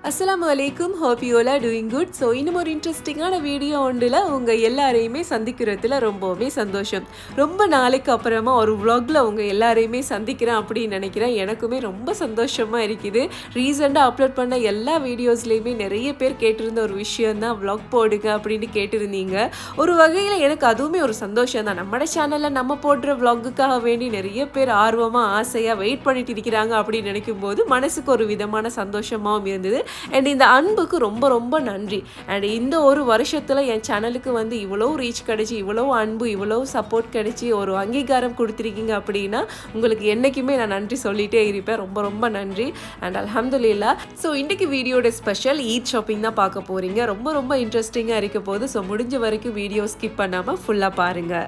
அஸ்ஸலாமு அலைக்கும் hope you are doing good so இன்னும் ஒரு இன்ட்ரெஸ்டிங்கான வீடியோ ஒன்றில் உங்கள் எல்லாரையுமே சந்திக்கிறதுல ரொம்பவுமே சந்தோஷம் ரொம்ப நாளைக்கு அப்புறமா ஒரு vlogல உங்கள் எல்லாரையுமே சந்திக்கிறேன் அப்படின்னு நினைக்கிறேன் எனக்குமே ரொம்ப சந்தோஷமாக இருக்குது ரீசெண்டாக அப்லோட் பண்ண எல்லா வீடியோஸ்லேயுமே நிறைய பேர் கேட்டிருந்த ஒரு விஷயம் தான் vlog போடுங்க அப்படின்னு கேட்டிருந்தீங்க ஒரு வகையில் எனக்கு அதுவுமே ஒரு சந்தோஷம் தான் நம்ம சேனலில் நம்ம போடுற vlogக்காக வேண்டி நிறைய பேர் ஆர்வமாக ஆசையாக வெயிட் பண்ணிட்டு இருக்கிறாங்க அப்படின்னு நினைக்கும் போது மனசுக்கு ஒரு விதமான சந்தோஷமாகவும் இருந்தது அண்ட் இந்த அன்புக்கு ரொம்ப ரொம்ப நன்றி அண்ட் இந்த ஒரு வருஷத்தில் என் சேனலுக்கு வந்து இவ்வளோ ரீச் கிடைச்சி இவ்வளோ அன்பு இவ்வளோ சப்போர்ட் கிடைச்சி ஒரு அங்கீகாரம் கொடுத்துருக்கீங்க அப்படின்னா உங்களுக்கு என்றைக்குமே நான் நன்றி சொல்லிட்டே இருப்பேன் ரொம்ப ரொம்ப நன்றி அண்ட் அல்ஹம்துலில்லா ஸோ இன்றைக்கி வீடியோட ஸ்பெஷல் ஈத் ஷாப்பிங் தான் பார்க்க போகிறீங்க ரொம்ப ரொம்ப இன்ட்ரெஸ்டிங்காக இருக்க போது ஸோ முடிஞ்ச வரைக்கும் வீடியோ ஸ்கிப் பண்ணாமல் ஃபுல்லாக பாருங்கள்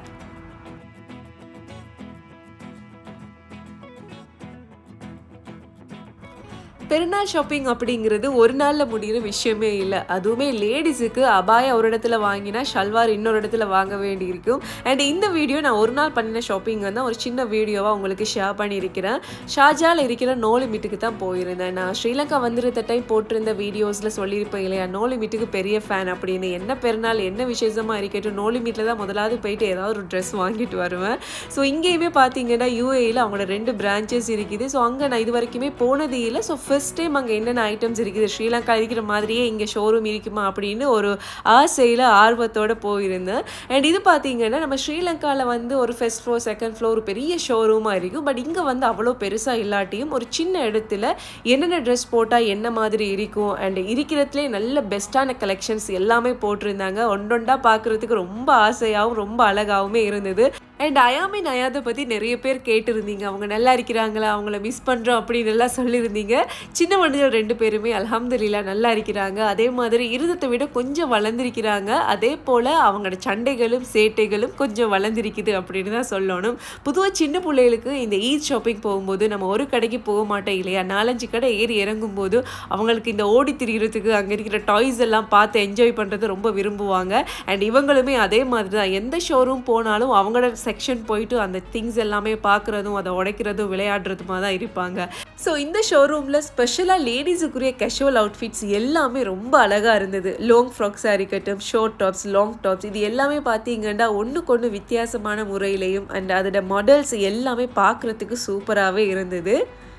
பெருநாள் ஷாப்பிங் அப்படிங்கிறது ஒரு நாளில் முடிகிற விஷயமே இல்லை அதுவுமே லேடிஸுக்கு அபாயா ஒரு இடத்துல வாங்கினா ஷல்வார் இன்னொரு இடத்துல வாங்க வேண்டியிருக்கும் அண்ட் இந்த வீடியோ நான் ஒரு நாள் பண்ணின ஷாப்பிங் வந்து ஒரு சின்ன வீடியோவாக உங்களுக்கு ஷேர் பண்ணியிருக்கிறேன் ஷாஜாவில் இருக்கிற நோலிமிட்டுக்கு தான் போயிருந்தேன் நான் ஸ்ரீலங்கா வந்திருந்த டைம் போட்டிருந்த வீடியோஸில் சொல்லியிருப்பேன் இல்லையா நோலிமிட்டுக்கு பெரிய ஃபேன் அப்படின்னு என்ன பெருநாள் என்ன விசேஷமாக இருக்கட்டும் நோலிமிட்டில் தான் முதலாவது போயிட்டு ஏதாவது ஒரு ட்ரெஸ் வாங்கிட்டு வருவேன் ஸோ இங்கேயுமே பார்த்தீங்கன்னா யூஏயில் அவங்களோட ரெண்டு பிரான்ச்சஸ் இருக்குது ஸோ அங்கே நான் இது வரைக்குமே போனது இல்லை ஸோ ஃபர்ஸ்ட் டைம் அங்கே என்னென்ன ஐட்டம்ஸ் இருக்குது ஸ்ரீலங்கா இருக்கிற மாதிரியே இங்கே ஷோரூம் இருக்குமா அப்படின்னு ஒரு ஆசையில் ஆர்வத்தோடு போயிருந்தேன் அண்ட் இது பார்த்தீங்கன்னா நம்ம ஸ்ரீலங்காவில் வந்து ஒரு ஃபர்ஸ்ட் ஃப்ளோர் செகண்ட் ஃப்ளோர் ஒரு பெரிய ஷோரூமாக இருக்கும் பட் இங்கே வந்து அவ்வளோ பெருசாக இல்லாட்டியும் ஒரு சின்ன இடத்துல என்னென்ன ட்ரெஸ் போட்டால் என்ன மாதிரி இருக்கும் அண்ட் இருக்கிறதுலே நல்ல பெஸ்ட்டான கலெக்ஷன்ஸ் எல்லாமே போட்டிருந்தாங்க ஒன்றொண்டா பார்க்குறதுக்கு ரொம்ப ஆசையாகவும் ரொம்ப அழகாகவுமே இருந்தது அண்ட் அயாமி நயாதை பற்றி நிறைய பேர் கேட்டிருந்தீங்க அவங்க நல்லா இருக்கிறாங்களா அவங்கள மிஸ் பண்ணுறோம் அப்படின்னு எல்லாம் சொல்லியிருந்தீங்க சின்ன மனிதர் ரெண்டு பேருமே அல்ஹம்துலில்லா நல்லா இருக்கிறாங்க அதே மாதிரி இருதத்தை விட கொஞ்சம் வளர்ந்துருக்கிறாங்க அதே போல் அவங்களோட சண்டைகளும் சேட்டைகளும் கொஞ்சம் வளர்ந்துருக்குது அப்படின்னு தான் சொல்லணும் பொதுவாக சின்ன பிள்ளைகளுக்கு இந்த ஈத் ஷாப்பிங் போகும்போது நம்ம ஒரு கடைக்கு போக மாட்டோம் இல்லையா நாலஞ்சு கடை ஏறி இறங்கும்போது அவங்களுக்கு இந்த ஓடி திரிகிறதுக்கு அங்கே இருக்கிற டாய்ஸ் எல்லாம் பார்த்து என்ஜாய் பண்ணுறது ரொம்ப விரும்புவாங்க அண்ட் இவங்களுமே அதே மாதிரி தான் எந்த ஷோரூம் போனாலும் அவங்களோட செக்ஷன் போயிட்டு அந்த திங்ஸ் எல்லாமே பார்க்குறதும் அதை உடைக்கிறதும் விளையாடுறதுமா தான் இருப்பாங்க ஸோ இந்த ஷோரூமில் ஸ்பெஷலாக லேடிஸுக்குரிய கேஷுவல் அவுட்ஃபிட்ஸ் எல்லாமே ரொம்ப அழகாக இருந்தது லாங் ஃப்ராக்ஸாக இருக்கட்டும் ஷார்ட் டாப்ஸ் லாங் டாப்ஸ் இது எல்லாமே பார்த்தீங்கன்னா ஒன்றுக்கு ஒன்று வித்தியாசமான முறையிலையும் அண்ட் அதோட மாடல்ஸ் எல்லாமே பார்க்குறதுக்கு சூப்பராகவே இருந்தது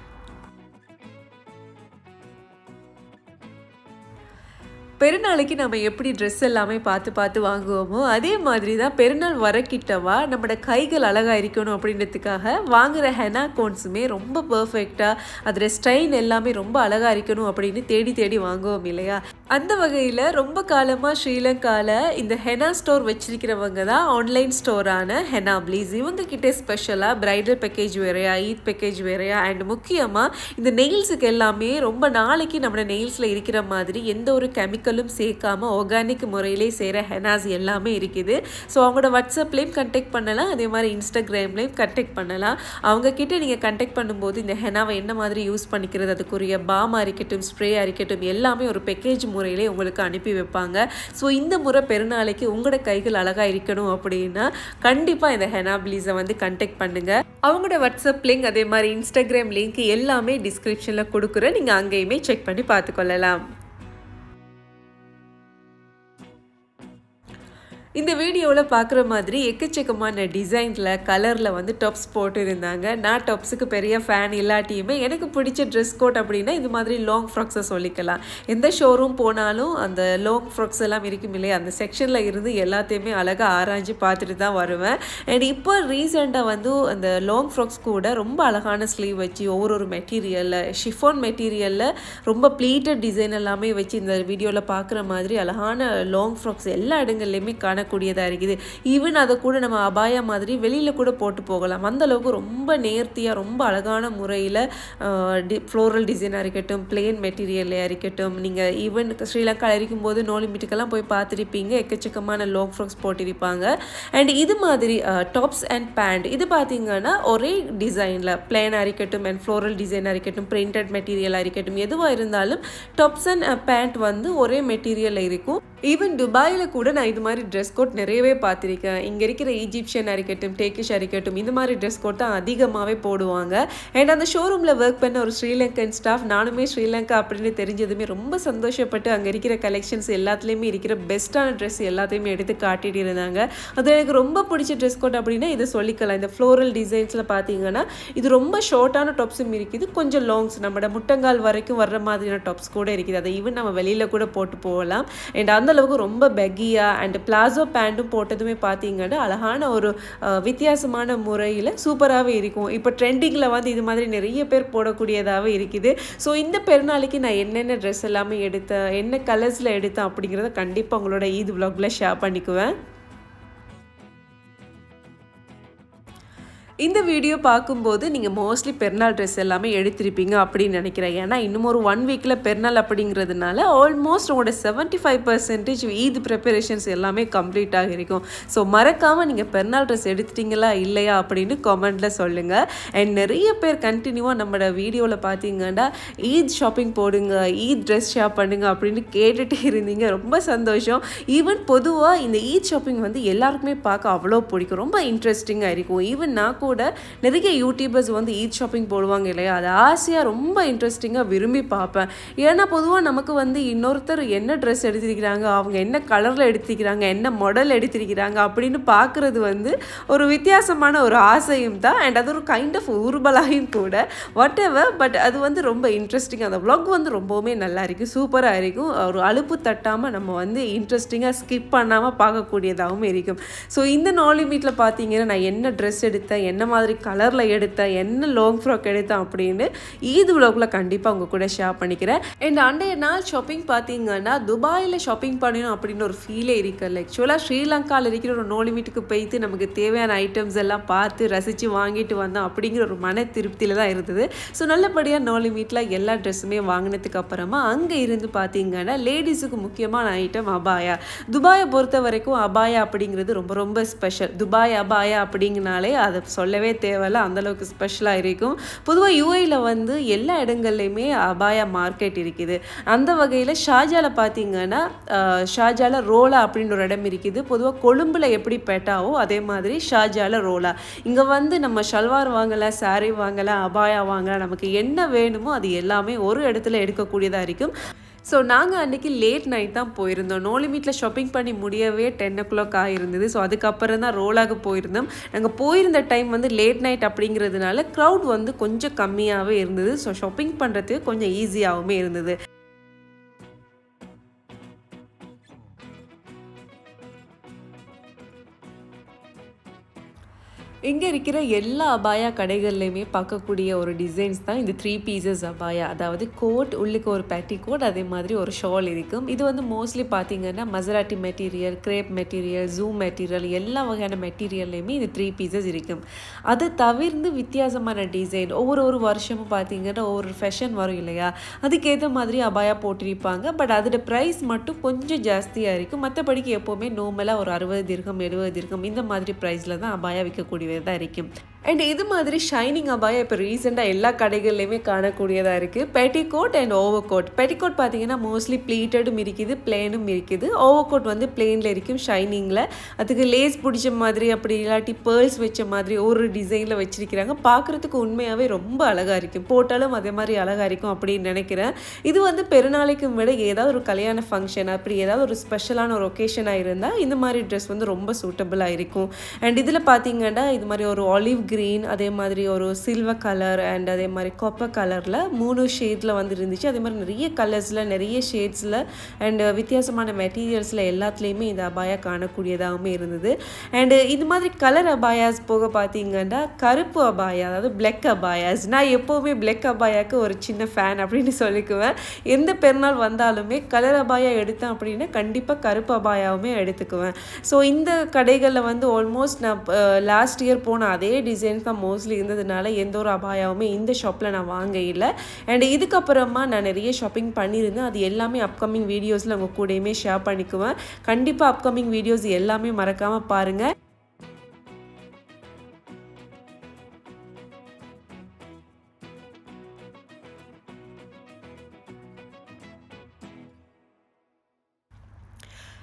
பெருநாளைக்கு நம்ம எப்படி ட்ரெஸ் எல்லாமே பார்த்து பார்த்து வாங்குவோமோ அதே மாதிரி தான் பெருநாள் வரக்கிட்டவா நம்மளோட கைகள் அழகாக இருக்கணும் அப்படின்றதுக்காக வாங்குகிற ஹெனா கோன்ஸுமே ரொம்ப பர்ஃபெக்டாக அதோட ஸ்டைல் எல்லாமே ரொம்ப அழகாக இருக்கணும் அப்படின்னு தேடி தேடி வாங்குவோம் இல்லையா அந்த வகையில் ரொம்ப காலமாக ஸ்ரீலங்காவில் இந்த ஹெனா ஸ்டோர் வச்சிருக்கிறவங்க தான் ஆன்லைன் ஸ்டோரான ஹெனா ப்ளீஸ் இவங்க கிட்டே ஸ்பெஷலாக பிரைடல் பேக்கேஜ் வேறையா ஈத் பேக்கேஜ் வேறையா அண்ட் முக்கியமாக இந்த நெயில்ஸுக்கு எல்லாமே ரொம்ப நாளைக்கு நம்மளோட நெயில்ஸில் இருக்கிற மாதிரி எந்த ஒரு கெமிக்கல் கெமிக்கலும் சேர்க்காம ஆர்கானிக் முறையிலே செய்கிற ஹெனாஸ் எல்லாமே இருக்குது ஸோ அவங்களோட வாட்ஸ்அப்லேயும் கண்டெக்ட் பண்ணலாம் அதே மாதிரி இன்ஸ்டாகிராம்லேயும் கண்டெக்ட் பண்ணலாம் அவங்க கிட்ட நீங்கள் கண்டெக்ட் பண்ணும்போது இந்த ஹெனாவை என்ன மாதிரி யூஸ் பண்ணிக்கிறது அதுக்குரிய பாமாக இருக்கட்டும் ஸ்ப்ரே இருக்கட்டும் எல்லாமே ஒரு பேக்கேஜ் முறையிலே உங்களுக்கு அனுப்பி வைப்பாங்க ஸோ இந்த முறை பெருநாளைக்கு உங்களோட கைகள் அழகாக இருக்கணும் அப்படின்னா கண்டிப்பாக இந்த ஹெனா ப்ளீஸை வந்து கண்டெக்ட் பண்ணுங்கள் அவங்களோட வாட்ஸ்அப் லிங்க் அதே மாதிரி இன்ஸ்டாகிராம் லிங்க் எல்லாமே டிஸ்கிரிப்ஷனில் கொடுக்குறேன் நீங்கள் அங்கேயுமே செக் பண்ணி பார்த்துக்கொள்ளலாம் இந்த வீடியோவில் பார்க்குற மாதிரி எக்கச்சக்கமான டிசைனில் கலரில் வந்து டாப்ஸ் போட்டு இருந்தாங்க நான் டாப்ஸுக்கு பெரிய ஃபேன் இல்லாட்டியுமே எனக்கு பிடிச்ச ட்ரெஸ் கோட் அப்படின்னா இது மாதிரி லாங் ஃப்ராக்ஸை சொல்லிக்கலாம் எந்த ஷோரூம் போனாலும் அந்த லாங் ஃப்ராக்ஸ் எல்லாம் இருக்கும் இல்லையா அந்த செக்ஷனில் இருந்து எல்லாத்தையுமே அழகாக ஆராய்ஞ்சு பார்த்துட்டு தான் வருவேன் அண்ட் இப்போ ரீசெண்டாக வந்து அந்த லாங் ஃப்ராக்ஸ் கூட ரொம்ப அழகான ஸ்லீவ் வச்சு ஒவ்வொரு ஒரு மெட்டீரியலில் ஷிஃபான் மெட்டீரியலில் ரொம்ப ப்ளீட்டட் டிசைன் எல்லாமே வச்சு இந்த வீடியோவில் பார்க்குற மாதிரி அழகான லாங் ஃப்ராக்ஸ் எல்லா இடங்கள்லையுமே காண காணக்கூடியதாக இருக்குது ஈவன் அதை கூட நம்ம அபாயா மாதிரி வெளியில் கூட போட்டு போகலாம் அந்த அளவுக்கு ரொம்ப நேர்த்தியாக ரொம்ப அழகான முறையில் டி ஃப்ளோரல் டிசைனாக இருக்கட்டும் பிளெயின் மெட்டீரியலாக இருக்கட்டும் நீங்கள் ஈவன் ஸ்ரீலங்கா இருக்கும்போது நோலிமிட்டுக்கெல்லாம் போய் பார்த்துருப்பீங்க எக்கச்சக்கமான லாங் ஃப்ராக்ஸ் போட்டிருப்பாங்க அண்ட் இது மாதிரி டாப்ஸ் அண்ட் பேண்ட் இது பார்த்தீங்கன்னா ஒரே டிசைனில் பிளேனாக இருக்கட்டும் அண்ட் ஃப்ளோரல் டிசைனாக இருக்கட்டும் பிரிண்டட் மெட்டீரியலாக இருக்கட்டும் எதுவாக இருந்தாலும் டாப்ஸ் அண்ட் பேண்ட் வந்து ஒரே மெட்டீரியலில் இருக்கும் ஈவன் துபாயில் கூட நான் இது மாதிரி ட்ரெஸ் கோட் நிறையவே பார்த்துருக்கேன் இங்கே இருக்கிற ஈஜிப்ஷியன் இருக்கட்டும் டேக்கிஷ் இருக்கட்டும் இந்த மாதிரி ட்ரெஸ் கோட் தான் அதிகமாகவே போடுவாங்க அண்ட் அந்த ஷோரூமில் ஒர்க் பண்ண ஒரு ஸ்ரீலங்கன் ஸ்டாஃப் நானுமே ஸ்ரீலங்கா அப்படின்னு தெரிஞ்சதுமே ரொம்ப சந்தோஷப்பட்டு அங்கே இருக்கிற கலெக்ஷன்ஸ் எல்லாத்துலேயுமே இருக்கிற பெஸ்ட்டான ட்ரெஸ் எல்லாத்தையுமே எடுத்து காட்டிட்டு இருந்தாங்க அது எனக்கு ரொம்ப பிடிச்ச ட்ரெஸ் கோட் அப்படின்னா இதை சொல்லிக்கலாம் இந்த ஃப்ளோரல் டிசைன்ஸில் பார்த்தீங்கன்னா இது ரொம்ப ஷார்ட்டான டாப்ஸும் இருக்குது கொஞ்சம் லாங்ஸ் நம்மளோட முட்டங்கால் வரைக்கும் வர்ற மாதிரியான டாப்ஸ் கூட இருக்குது அதை ஈவன் நம்ம வெளியில் கூட போட்டு போகலாம் அண்ட் அந்த அளவுக்கு ரொம்ப பெக்கியாக அண்ட் பிளாசோ பேண்ட்டும் போட்டதுமே பார்த்தீங்கன்னா அழகான ஒரு அஹ், வித்தியாசமான முறையில் சூப்பராகவே இருக்கும் இப்போ ட்ரெண்டிங்கில் வந்து இது மாதிரி நிறைய பேர் போடக்கூடியதாகவே இருக்குது ஸோ இந்த பெருநாளைக்கு நான் என்னென்ன ட்ரெஸ் எல்லாமே எடுத்தேன் என்ன கலர்ஸில் எடுத்தேன் அப்படிங்கிறத கண்டிப்பாக உங்களோட ஈத் vlogல ஷேர் பண்ணிக்குவேன் இந்த வீடியோ பார்க்கும்போது நீங்கள் மோஸ்ட்லி பெருநாள் ட்ரெஸ் எல்லாமே எடுத்திருப்பீங்க அப்படின்னு நினைக்கிறேன் ஏன்னா இன்னும் ஒரு ஒன் வீக்கில் பெருநாள் அப்படிங்கிறதுனால ஆல்மோஸ்ட் உங்களோட seventy five percentage Eid preparations எல்லாமே கம்ப்ளீட் ஆகிருக்கும் ஸோ மறக்காமல் நீங்கள் பெருநாள் ட்ரெஸ் எடுத்துட்டீங்களா இல்லையா அப்படின்னு கமெண்ட்டில் சொல்லுங்கள் அண்ட் நிறைய பேர் கண்டினியூவாக நம்மளோட வீடியோவில் பார்த்தீங்கன்னா ஈத் ஷாப்பிங் போடுங்க ஈத் ட்ரெஸ் ஷேர் பண்ணுங்க அப்படின்னு கேட்டுகிட்டே இருந்தீங்க ரொம்ப சந்தோஷம் ஈவன் பொதுவாக இந்த ஈத் ஷாப்பிங் வந்து எல்லாருக்குமே பார்க்க அவ்வளோ பிடிக்கும் ரொம்ப இன்ட்ரெஸ்டிங்காக இருக்கும் ஈவன் நான் கூட நிறைய யூடியூபர்ஸ் வந்து ஈத் ஷாப்பிங் போடுவாங்க இல்லையா அது ஆசையாக ரொம்ப இன்ட்ரெஸ்டிங்காக விரும்பி பார்ப்பேன் ஏன்னா பொதுவாக நமக்கு வந்து இன்னொருத்தர் என்ன ட்ரெஸ் எடுத்திருக்கிறாங்க அவங்க என்ன கலரில் எடுத்திருக்கிறாங்க என்ன மாடல் எடுத்திருக்கிறாங்க அப்படின்னு பார்க்குறது வந்து ஒரு வித்தியாசமான ஒரு ஆசையும் தான் அண்ட் அது ஒரு கைண்ட் ஆஃப் ஊர்வலாயும் கூட வாட் எவர் பட் அது வந்து ரொம்ப இன்ட்ரெஸ்டிங் அந்த vlog வந்து ரொம்பவுமே நல்லா இருக்கும் சூப்பராக இருக்கும் ஒரு அலுப்பு தட்டாமல் நம்ம வந்து இன்ட்ரெஸ்டிங்காக ஸ்கிப் பண்ணாமல் பார்க்கக்கூடியதாகவும் இருக்கும் ஸோ இந்த நாலு மீட்டில் பார்த்தீங்கன்னா நான் என்ன ட்ரெஸ் எடுத்தேன் என்ன மாதிரி கலரில் எடுத்தேன் என்ன லாங் ஃப்ராக் எடுத்தேன் அப்படின்னு ஈது விலாகில் கண்டிப்பாக உங்கள் கூட ஷேர் பண்ணிக்கிறேன் அண்ட் அண்டைய நாள் ஷாப்பிங் பார்த்தீங்கன்னா துபாயில் ஷாப்பிங் பண்ணணும் அப்படின்னு ஒரு ஃபீலே இருக்குல்ல ஆக்சுவலாக ஸ்ரீலங்காவில் இருக்கிற ஒரு நோலி வீட்டுக்கு போயிட்டு நமக்கு தேவையான ஐட்டம்ஸ் எல்லாம் பார்த்து ரசித்து வாங்கிட்டு வந்தோம் அப்படிங்கிற ஒரு மன திருப்தியில் தான் இருந்தது ஸோ நல்லபடியாக நோலி மீட்டில் எல்லா ட்ரெஸ்ஸுமே வாங்கினதுக்கு அப்புறமா அங்கே இருந்து பார்த்தீங்கன்னா லேடிஸுக்கு முக்கியமான ஐட்டம் அபாயா துபாயை பொறுத்த வரைக்கும் அபாயா அப்படிங்கிறது ரொம்ப ரொம்ப ஸ்பெஷல் துபாய் அபாயா அப்படிங்கனாலே அதை சொல்லவே தேவையில்ல அந்தளவுக்கு ஸ்பெஷலாக இருக்கும் பொதுவாக யூஏயில் வந்து எல்லா இடங்கள்லையுமே அபாயா மார்க்கெட் இருக்குது அந்த வகையில் ஷாஜாவில் பார்த்தீங்கன்னா ஆஹ், ஷாஜால ரோலா அப்படின்னு ஒரு இடம் இருக்குது பொதுவாக கொழும்புல எப்படி பெட்டாவோ அதே மாதிரி ஷாஜால ரோலா இங்கே வந்து நம்ம ஷல்வார் வாங்கலாம் saree வாங்கலாம் அபாயா வாங்கலாம் நமக்கு என்ன வேணுமோ அது எல்லாமே ஒரு இடத்துல எடுக்கக்கூடியதாக இருக்கும் ஸோ நாங்கள் அன்றைக்கி லேட் நைட் தான் போயிருந்தோம் நோலிமீட்டில் ஷாப்பிங் பண்ணி முடியவே டென் ஓ கிளாக் ஆகிருந்தது ஸோ அதுக்கப்புறம் தான் ரோலாக போயிருந்தோம் நாங்கள் போயிருந்த டைம் வந்து லேட் நைட் அப்படிங்கிறதுனால க்ரௌட் வந்து கொஞ்சம் கம்மியாகவே இருந்தது ஸோ ஷாப்பிங் பண்ணுறதுக்கு கொஞ்சம் ஈஸியாகவுமே இருந்தது இங்கே இருக்கிற எல்லா அபாயா கடைகள்லையுமே பார்க்கக்கூடிய ஒரு டிசைன்ஸ் தான் இந்த த்ரீ பீசஸ் அபாயா அதாவது கோட் உள்ளுக்கு ஒரு பேட்டி கோட் அதே மாதிரி ஒரு ஷால் இருக்கும் இது வந்து மோஸ்ட்லி பார்த்தீங்கன்னா Maserati material crepe material zoom material எல்லா வகையான மெட்டீரியல்லையுமே இந்த த்ரீ பீசஸ் இருக்கும் அதை தவிர்த்து வித்தியாசமான டிசைன் ஒவ்வொரு ஒரு வருஷமும் பார்த்தீங்கன்னா ஒவ்வொரு ஃபேஷன் வரும் இல்லையா அதுக்கேற்ற மாதிரி அபாயா போட்டிருப்பாங்க பட் அதோட ப்ரைஸ் மட்டும் கொஞ்சம் ஜாஸ்தியாக இருக்கும் மற்றபடிக்கு எப்போவுமே நார்மலாக ஒரு அறுபது தீர்க்கம் எழுபது தீர்க்கம் இந்த மாதிரி ப்ரைஸில் தான் அபாயா விற்கக்கூடியதாக இருக்கும் அண்ட் இது மாதிரி ஷைனிங் அபாயா இப்போ ரீசெண்டாக எல்லா கடைகள்லையுமே காணக்கூடியதாக இருக்குது petticoat and overcoat petticoat பார்த்தீங்கன்னா மோஸ்ட்லி ப்ளீட்டடும் இருக்குது பிளேனும் இருக்குது ஓவர் கோட் வந்து பிளேனில் இருக்கும் ஷைனிங்கில் அதுக்கு லேஸ் பிடிச்ச மாதிரி அப்படி இல்லாட்டி பேர்ல்ஸ் வச்ச மாதிரி ஒரு டிசைனில் வச்சிருக்கிறாங்க பார்க்குறதுக்கு உண்மையாகவே ரொம்ப அழகாக இருக்கும் போட்டாலும் அதே மாதிரி அழகாக இருக்கும் அப்படின்னு நினைக்கிறேன் இது வந்து பெருநாளைக்கும் விட ஏதாவது ஒரு கல்யாண ஃபங்க்ஷன் அப்படி ஏதாவது ஒரு ஸ்பெஷலான ஒரு ஒகேஷனாக இருந்தால் இந்த மாதிரி ட்ரெஸ் வந்து ரொம்ப சூட்டபுளாக இருக்கும் அண்ட் இதில் பார்த்தீங்கன்னா இது மாதிரி ஒரு ஆலிவ் கிரீன் அதே மாதிரி ஒரு சில்வர் கலர் அண்ட் அதே மாதிரி கொப்பர் கலரில் மூணு ஷேடில் வந்து இருந்துச்சு அதே மாதிரி நிறைய கலர்ஸில் நிறைய ஷேட்ஸில் அண்ட் வித்தியாசமான மெட்டீரியல்ஸில் எல்லாத்துலேயுமே இந்த அபாயா காணக்கூடியதாகவும் இருந்தது அண்டு இது மாதிரி கலர் அபாயாஸ் போக பார்த்தீங்கன்னா கருப்பு அபாயா அதாவது பிளக் அபாயாஸ் நான் எப்போவுமே பிளக் அபாயாக்கு ஒரு சின்ன ஃபேன் அப்படின்னு சொல்லிக்குவேன் எந்த பெருநாள் வந்தாலுமே கலர் அபாயா எடுத்தேன் அப்படின்னா கண்டிப்பாக கருப்பு அபாயாவுமே எடுத்துக்குவேன் ஸோ இந்த கடைகளில் வந்து ஆல்மோஸ்ட் நான் லாஸ்ட் இயர் போன அதே டிசைன்ஸ் தான் மோஸ்ட்லி இருந்ததுனால எந்த ஒரு அபாயாவுமே இந்த ஷாப்பில் நான் வாங்க இல்லை அண்ட் இதுக்கப்புறமா நான் நிறைய ஷாப்பிங் பண்ணியிருந்தேன் அது எல்லாமே அப்கமிங் வீடியோஸில் உங்கள் கூடயுமே ஷேர் பண்ணிக்குவேன் கண்டிப்பாக அப்கமிங் வீடியோஸ் எல்லாமே மறக்காமல் பாருங்கள்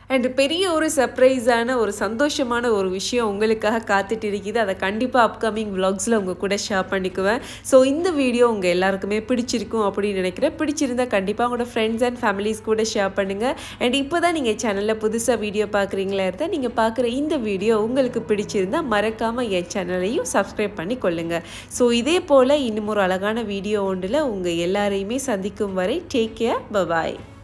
அண்ட் பெரிய ஒரு சர்ப்ரைஸான ஒரு சந்தோஷமான ஒரு விஷயம் உங்களுக்காக காத்துட்டு இருக்குது அதை கண்டிப்பாக அப்கமிங் vlogsல உங்கள் கூட ஷேர் பண்ணிக்குவேன் ஸோ இந்த வீடியோ உங்கள் எல்லாருக்குமே பிடிச்சிருக்கும் அப்படின்னு நினைக்கிறேன் பிடிச்சிருந்தா கண்டிப்பாக உங்களோட ஃப்ரெண்ட்ஸ் அண்ட் ஃபேமிலிஸ் கூட ஷேர் பண்ணுங்கள் அண்ட் இப்போ தான் நீங்கள் சேனலில் புதுசாக வீடியோ பார்க்குறீங்களா இருந்தால் நீங்கள் பார்க்குற இந்த வீடியோ உங்களுக்கு பிடிச்சிருந்தா மறக்காமல் என் சேனலையும் சப்ஸ்கிரைப் பண்ணி கொள்ளுங்கள் ஸோ இதே போல் இன்னும் ஒரு அழகான வீடியோ ஒன்றில் உங்கள் எல்லாரையுமே சந்திக்கும் வரை டேக் கேர் பபாய்